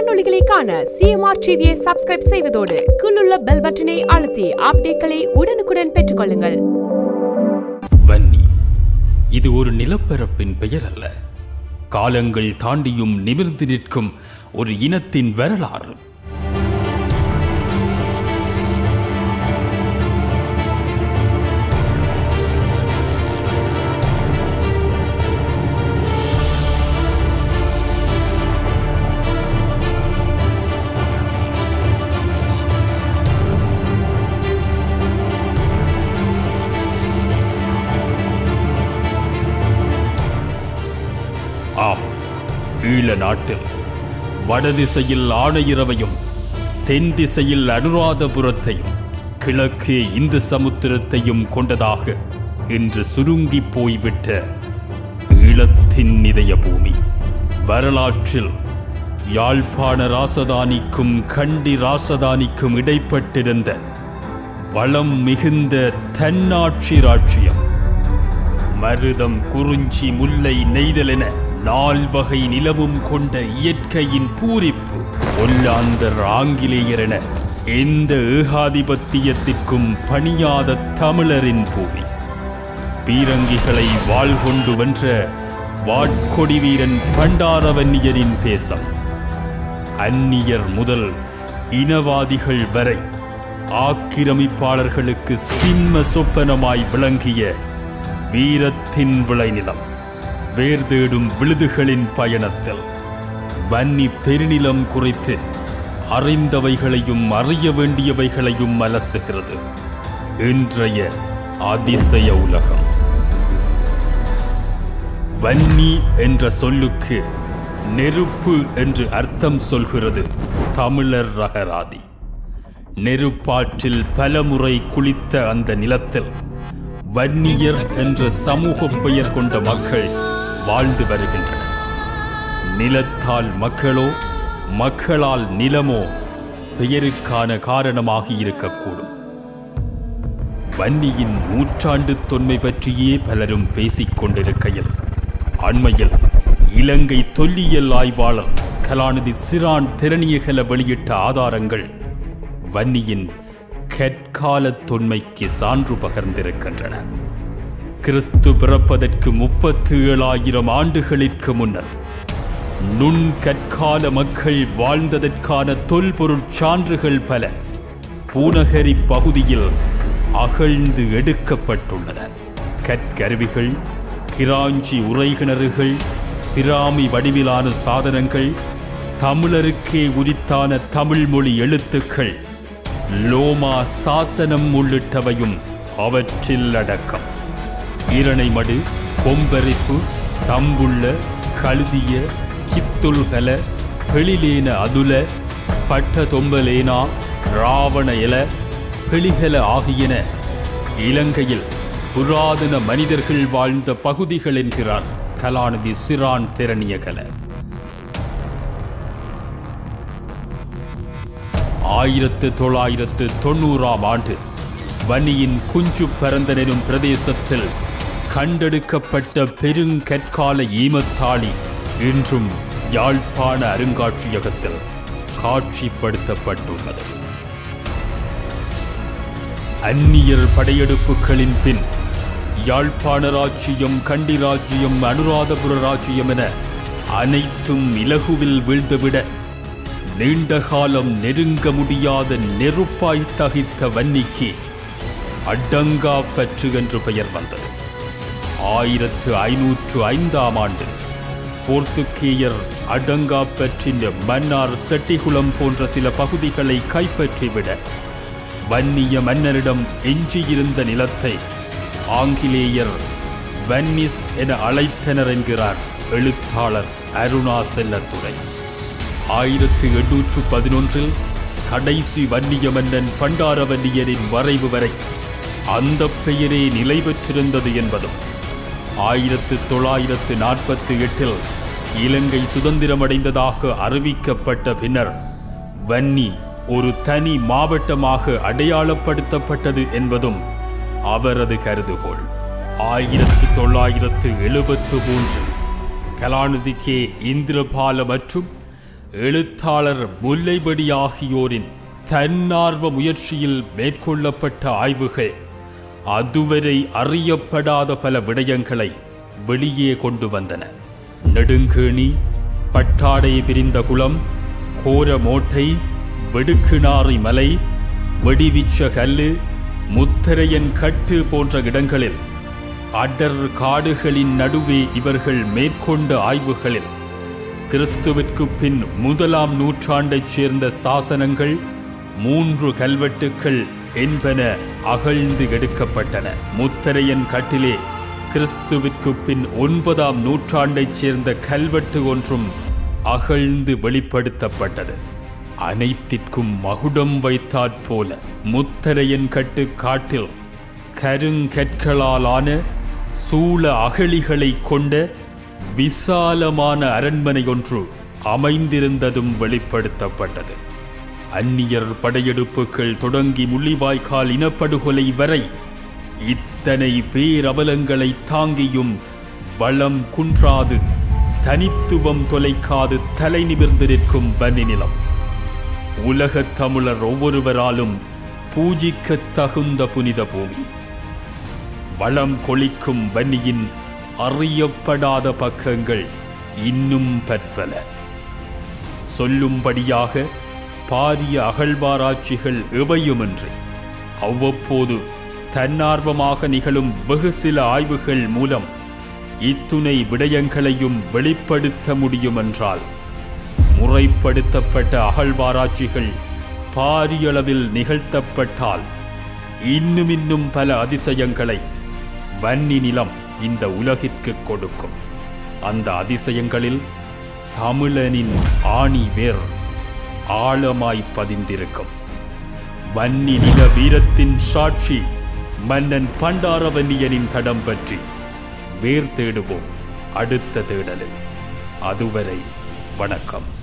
காணொளிகளை காண சிஎம்ஆர் டிவியை சப்ஸ்கிரைப் செய்வதோடு கீழுள்ள பெல் பட்டனை அழுத்தி அப்டேட்களை உடனுக்குடன் பெற்றுக்கொள்ளுங்கள் வன்னி இது ஒரு நிலப்பரப்பின் பெயர் அல்ல காலங்கள் தாண்டியும் நிமிர்ந்து நிற்கும் ஒரு இனத்தின் வரலாறு ஆம் ஈழ நாட்டில் வடதிசையில் ஆணையிறவையும் தென் திசையில் அனுராதபுரத்தையும் கிழக்கே இந்து சமுத்திரத்தையும் கொண்டதாக இன்று சுருங்கி போய்விட்ட ஈழத்தின் இதய பூமி வரலாற்றில் யாழ்ப்பாண ராசதானிக்கும் கண்டி ராசதானிக்கும் இடைப்பட்டிருந்த வளம் மிகுந்த தன்னாட்சி ராட்சியம் மருதம் குறிஞ்சி முல்லை நெய்தல் என நால்வகை நிலமும் கொண்ட இயற்கையின் பூரிப்பு ஒல்லாந்தர் ஆங்கிலேயர் என எந்த ஏகாதிபத்தியத்திற்கும் பணியாத தமிழரின் பூமி பீரங்கிகளை வாள் கொண்டு வென்ற வாட்கொடி வீரன் பண்டாரவன்னியரின் தேசம் அந்நியர் முதல் இனவாதிகள் வரை ஆக்கிரமிப்பாளர்களுக்கு சிம்ம சொப்பனமாய் விளங்கிய வீரத்தின் விளைநிலம் வேர் தேடும் விழுதுகளின் பயணத்தில் வன்னி பெருநிலம் குறித்து அறிந்தவைகளையும் அறிய வேண்டியவைகளையும் அலசுகிறது இன்றைய அதிசய உலகம் வன்னி என்ற சொல்லுக்கு நெருப்பு என்று அர்த்தம் சொல்கிறது தமிழர் ரகராதி நெருப்பாற்றில் பலமுறை குளித்த அந்த நிலத்தில் வன்னியர் என்ற சமூக பெயர் கொண்ட மக்கள் வாழ்ந்து வருகின்றனர் நிலத்தால் மக்களோ மக்களால் நிலமோ பெயருக்கான காரணமாகி இருக்கக்கூடும் வன்னியின் நூற்றாண்டு தொன்மை பற்றியே பலரும் பேசிக் கொண்டிருக்கையில் அண்மையில் இலங்கை தொல்லியல் ஆய்வாளர் கலாநிதி சிரான் திறனியகல வெளியிட்ட ஆதாரங்கள் வன்னியின் கற்கால தொன்மைக்கு சான்று பகர்ந்திருக்கின்றன கிறிஸ்து பிறப்பதற்கு முப்பத்து ஏழாயிரம் ஆண்டுகளிற்கு முன்னர் நுண் கற்கால மக்கள் வாழ்ந்ததற்கான தொல்பொருட் சான்றுகள் பல பூநகரி பகுதியில் அகழ்ந்து எடுக்கப்பட்டுள்ளன கற்கருவிகள் கிராஞ்சி உரைகிணறுகள் பிராமி வடிவிலான சாதனங்கள் தமிழருக்கே உரித்தான தமிழ் மொழி எழுத்துக்கள் லோமா சாசனம் உள்ளிட்டவையும் அவற்றில் அடக்கம் ஈரணைமடு பொம்பரிப்பு தம்புள்ள கழுதிய கித்துல்கல பெளிலேன அதுல பட்ட தொம்பலேனா ராவண இல பெளிகல ஆகியன இலங்கையில் புராதன மனிதர்கள் வாழ்ந்த பகுதிகள் என்கிறார் கலாநிதி சிரான் திறனியகல ஆயிரத்து தொள்ளாயிரத்து தொண்ணூறாம் ஆண்டு வன்னியின் குஞ்சு பரந்தன் எனும் பிரதேசத்தில் கண்டெடுக்கப்பட்ட பெருங்கற்கால ஈமத்தாளி இன்றும் யாழ்ப்பாண அருங்காட்சியகத்தில் காட்சிப்படுத்தப்பட்டுள்ளது அந்நியர் படையெடுப்புகளின் பின் யாழ்ப்பாண ராஜ்யம் கண்டி ராஜ்யம் அனுராதபுர ராஜ்யம் என அனைத்தும் இலகுவில் வீழ்ந்துவிட நீண்ட காலம் நெருங்க முடியாத நெருப்பாய் தகித்த வன்னிக்கு அடங்கா பற்று என்று பெயர் வந்தது ஆயிரத்து ஐநூற்று ஐந்தாம் ஆண்டு போர்த்துகேயர் அடங்கா பற்றின் மன்னார் செட்டிகுளம் போன்ற சில பகுதிகளை கைப்பற்றிவிட வன்னிய மன்னரிடம் எஞ்சியிருந்த நிலத்தை ஆங்கிலேயர் வன்னிஸ் என அழைத்தனர் என்கிறார் எழுத்தாளர் அருணா செல்லத்துறை ஆயிரத்து எண்ணூற்று பதினொன்றில் கடைசி வன்னிய மன்னன் பண்டாரவன்னியரின் வரைவு வரை அந்த பெயரே நிலை பெற்றிருந்தது என்பதும் ஆயிரத்து தொள்ளாயிரத்து நாற்பத்தி எட்டில் இலங்கை சுதந்திரமடைந்ததாக அறிவிக்கப்பட்ட பின்னர் வன்னி ஒரு தனி மாவட்டமாக அடையாளப்படுத்தப்பட்டது என்பதும் அவரது கருதுகோள் ஆயிரத்து தொள்ளாயிரத்து எழுபத்து மூன்றில் கலாநிதி கே இந்திரபால மற்றும் எழுத்தாளர் முல்லைபடி ஆகியோரின் தன்னார்வ முயற்சியில் மேற்கொள்ளப்பட்ட ஆய்வுகள் அதுவரை அறியப்படாத பல விடயங்களை வெளியே கொண்டு வந்தன நெடுங்கேணி பட்டாடை பிரிந்த குளம் கோரமோட்டை வெடுக்குநாறி மலை வெடிவிச்ச கல்லு முத்தரையன் கட்டு போன்ற இடங்களில் அடர் காடுகளின் நடுவே இவர்கள் மேற்கொண்ட ஆய்வுகளில் கிறிஸ்துவிற்கு பின் முதலாம் நூற்றாண்டைச் சேர்ந்த சாசனங்கள் மூன்று கல்வெட்டுக்கள் என்பன அகழ்ந்து எடுக்கப்பட்டன முத்தரையன் கட்டிலே கிறிஸ்துவிற்கு பின் ஒன்பதாம் நூற்றாண்டைச் சேர்ந்த கல்வெட்டு ஒன்றும் அகழ்ந்து வெளிப்படுத்தப்பட்டது அனைத்திற்கும் மகுடம் வைத்தாற் போல முத்தரையன் கட்டு காட்டில் கருங்கற்களாலான சூழ அகழிகளை கொண்ட விசாலமான அரண்மனை ஒன்று அமைந்திருந்ததும் வெளிப்படுத்தப்பட்டது அந்நியர் படையெடுப்புகள் தொடங்கி முள்ளிவாய்க்கால் இனப்படுகொலை வரை இத்தனை பேரவலங்களை தாங்கியும் வளம் குன்றாது தனித்துவம் தொலைக்காது தலை நிமிர்ந்து நிற்கும் வன்னி நிலம் உலகத் தமிழர் ஒவ்வொருவராலும் பூஜிக்கத் தகுந்த புனித பூமி வளம் கொளிக்கும் வன்னியின் அறியப்படாத பக்கங்கள் இன்னும் பற்பல சொல்லும்படியாக பாரிய அகழ்வாராய்ச்சிகள் எவையுமின்றி அவ்வப்போது தன்னார்வமாக நிகழும் வெகு சில ஆய்வுகள் மூலம் இத்துணை விடயங்களையும் வெளிப்படுத்த முடியுமென்றால் முறைப்படுத்தப்பட்ட அகழ்வாராய்ச்சிகள் பாரியளவில் நிகழ்த்தப்பட்டால் இன்னும் இன்னும் பல அதிசயங்களை வன்னி நிலம் இந்த உலகிற்கு கொடுக்கும் அந்த அதிசயங்களில் தமிழனின் ஆணி வேர் ஆழமாய் பதிந்திருக்கும் வன்னி நில வீரத்தின் சாட்சி மன்னன் பண்டாரவன்னியனின் தடம் பற்றி வேர் தேடுவோம் அடுத்த தேடலில் அதுவரை வணக்கம்